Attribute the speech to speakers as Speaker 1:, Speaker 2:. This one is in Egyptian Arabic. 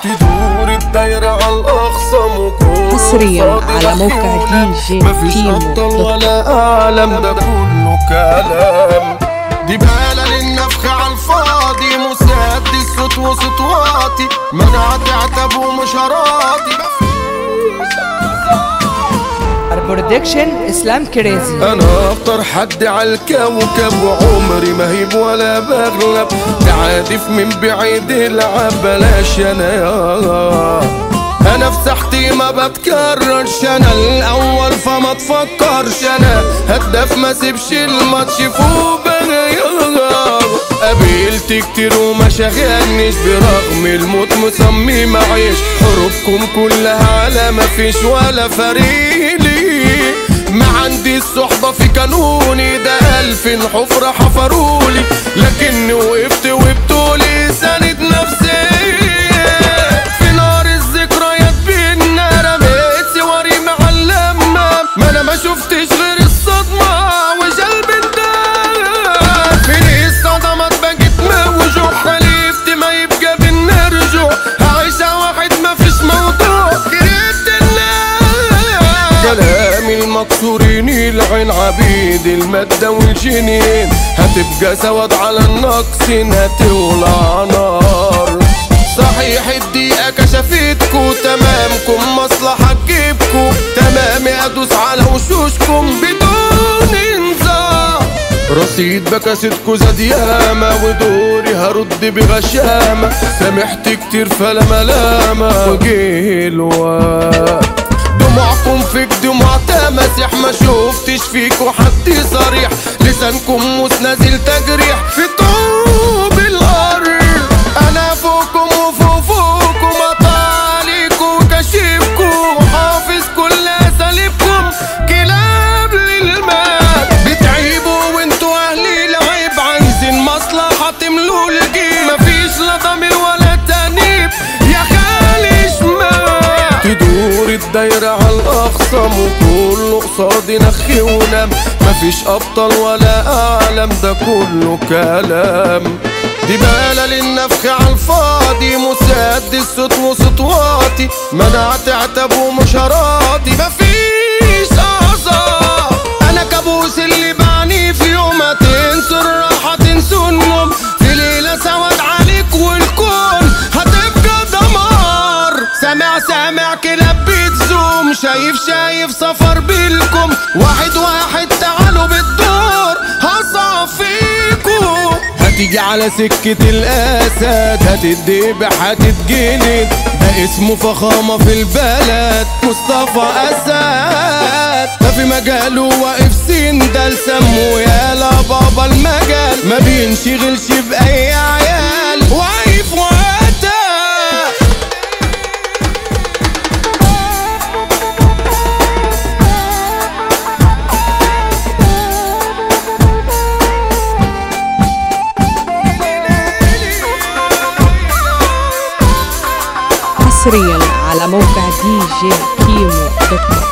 Speaker 1: تدور الدايرة على الأخصم وكل
Speaker 2: حصرياً
Speaker 1: صادق
Speaker 2: على موقع
Speaker 1: أخيونا.
Speaker 2: دي جي
Speaker 1: مفيش
Speaker 2: كيمو
Speaker 1: أبطال
Speaker 2: دوت
Speaker 1: ولا أعلم ده كله كلام دي بالة للنفخ على الفاضي مسدس صوت وصوت واطي منعت عتب ومش راضي
Speaker 2: برودكشن اسلام كريزي
Speaker 1: انا اكتر حد على الكوكب وعمري ما هيب ولا بغلب تعادف من بعيد العب بلاش انا يا انا في ساحتي ما بتكررش انا الاول فما تفكرش انا هداف ما سيبش الماتش فوق بغير قابلت كتير وما شغلنيش برغم الموت مصمم اعيش حروبكم كلها على ما فيش ولا فريلي ما عندي الصحبة في قانوني ده ألف حفرة حفرولي لكني وقفت وبطولي ساند نفسي في نار الذكريات بينا رميت سواري مع اللمة ما أنا ما شفتش غير الصدمة وجلب الدم فين الصدمات بقيت موجوع حلفت ما يبقى بينا رجوع هعيشها واحد ما فيش موضوع كرهت الناس كلامي المكسورين العين عبيد المادة والجنين هتبقى سواد على النقصين هتولع نار صحيح الدقيقة كشفتكو تمامكم مصلحة تجيبكو تمامي ادوس على وشوشكم بدون انذار رصيد بكاستكو زاد ياما ودوري هرد بغشامة سامحت كتير فلا ملامة وجه الوقت دموعكم فيك دموع تماسح ما شفتش فيكو حد صريح لسانكم مسنزل تجريح في طوب الارض انا فوقكم وفوق فوقكم اطاليكو وكشفكو حافظ كل اساليبكم كلاب للمال بتعيبوا وانتوا اهلي العيب عايزين مصلحة تملوا الجيب مفيش لا ضمير ولا تانيب يا خالي شمال تدور الدايرة على الأخصم وكله قصادي نخي ونام مفيش أبطال ولا أعلم ده كله كلام دي بالة للنفخ على الفاضي مسدس صوت وصوت واطي منعت عتب ومش راضي مفيش أعصاب أنا كابوس اللي بعني في يوم هتنسوا الراحة تنسوا النوم في ليلة سواد عليك والكون هتبقى دمار سامع سامع كلاب بتزوم شايف شايف سفر بالكم واحد واحد تعالوا بالدور هصفيكوا هتيجي على سكة الأسد هتتذبح هتتجلد ده اسمه فخامة في البلد مصطفى أسد ما في مجاله واقف سين ده لسمه يالا بابا المجال ما بينشغلش بأي عيال واقف وقتها
Speaker 2: حصريا على موقع دي جي كيمو دوت كوم